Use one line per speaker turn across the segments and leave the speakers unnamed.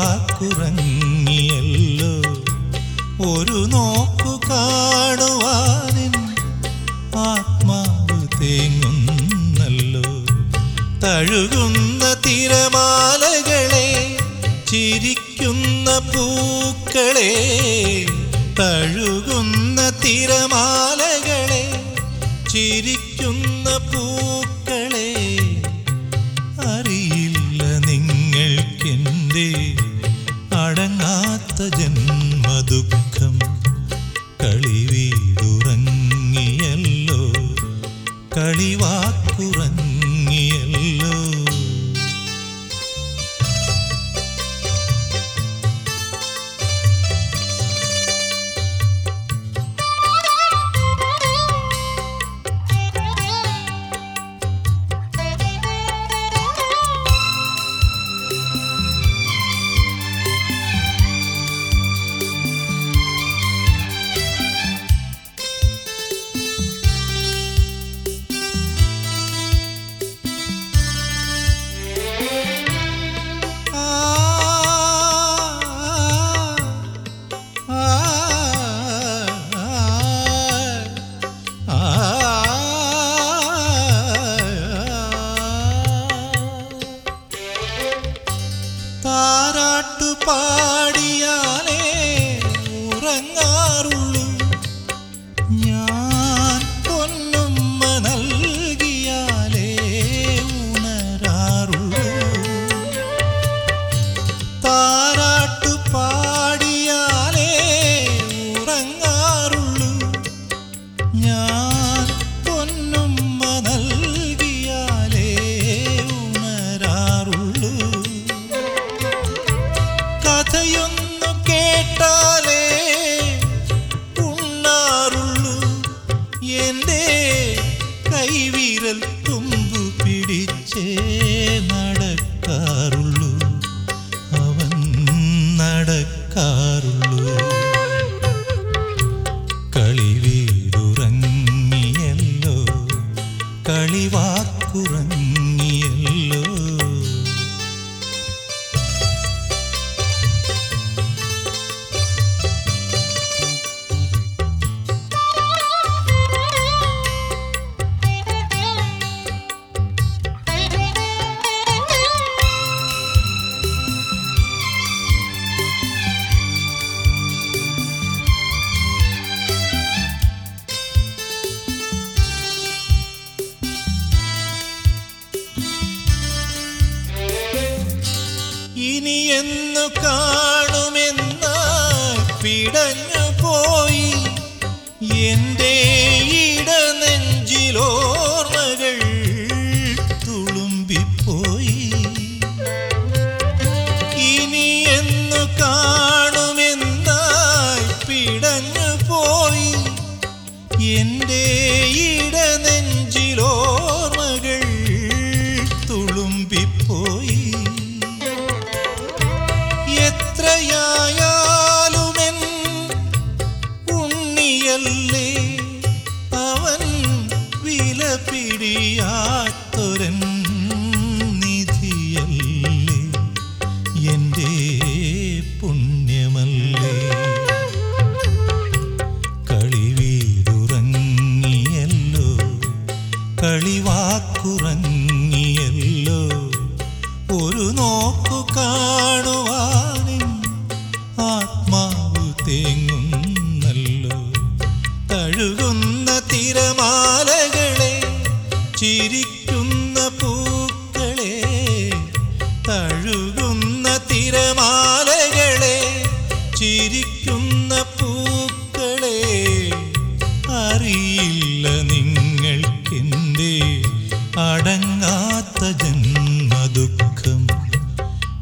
കളിവാക്കുറങ്ങിയല്ലോ ഒരു നോക്കു കാണുവാനിൻ ആത്മാവ് തേങ്ങുന്നല്ലോ തഴുകുന്ന തിരമാലകളെ ചിരിക്കുന്ന പൂക്കളെ തഴുകുന്ന തിരമാലകളെ ചിരിക്കുന്ന പൂക്കളെ അറിയില്ല നിങ്ങൾക്കെൻ്റെ അടങ്ങാത്ത ജന്മദുഃഖം കളിവീടുറങ്ങിയല്ലോ കളിവാക്കുറങ്ങിയല്ലോ ആ ആ താരാട്ടു പാടിയാലേ ഉറങ്ങാറുള്ളൂ ഞാൻ പൊന്നുമ്മ നൽകിയാലേ ഉണരാറുള്ളൂ താരാട്ടു പാടിയാലേ ഉറങ്ങാറുള്ളൂ ഞാൻ പൊന്നുമ്മ നൽകിയാലേ ഉണരാറുള്ളൂ കഥയൊന്നു കേട്ടാലേ ഉണ്ണാറുള്ളൂ എൻ്റെ കൈവിരൽ തുമ്പു പിടിച്ചേ നടക്കാറുള്ളൂ അവൻ നടക്കാറുള്ളൂ കളിവീടുറങ്ങിയല്ലോ കളിവാക്കുറങ്ങിയല്ലോ ഇനി എന്നു കാണുമെന്ന പിടഞ്ഞു പോയി എൻ്റെ ഇടനെഞ്ചിലോർമ്മകൾ തുളുമ്പിപ്പോയി ഇനി എന്നു കാണുമെന്നായി പിടഞ്ഞു പോയി എൻ്റെ ഇടനെഞ്ചിലോർമ്മകൾ തുളുമ്പിപ്പോയി എത്രയായാലുമെൻ ഉണ്ണിയല്ലേ അവൻ വില പിടിയാത്തൊരൻ നിധിയല്ലേ എൻ്റെ പുണ്യമല്ലേ കളിവീടുറങ്ങിയല്ലോ കളിവാക്കുറങ്ങിയല്ലോ ഒരു നോക്കു കാണുവാനും ആത്മാവ് തേങ്ങുന്നല്ലോ തഴുകുന്ന തിരമാലകളെ ചിരിക്കുന്ന പൂക്കളെ തഴുകുന്ന തിരമാലകളെ ചിരിക്കുന്ന പൂക്കളെ അറിയില്ല നിങ്ങൾക്കെൻ്റെ അടങ്ങാത്ത ജന്മദുഃഖം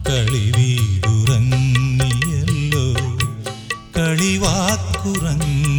കളിവീടുറങ്ങിയല്ലോ കളിവാക്കുറങ്ങി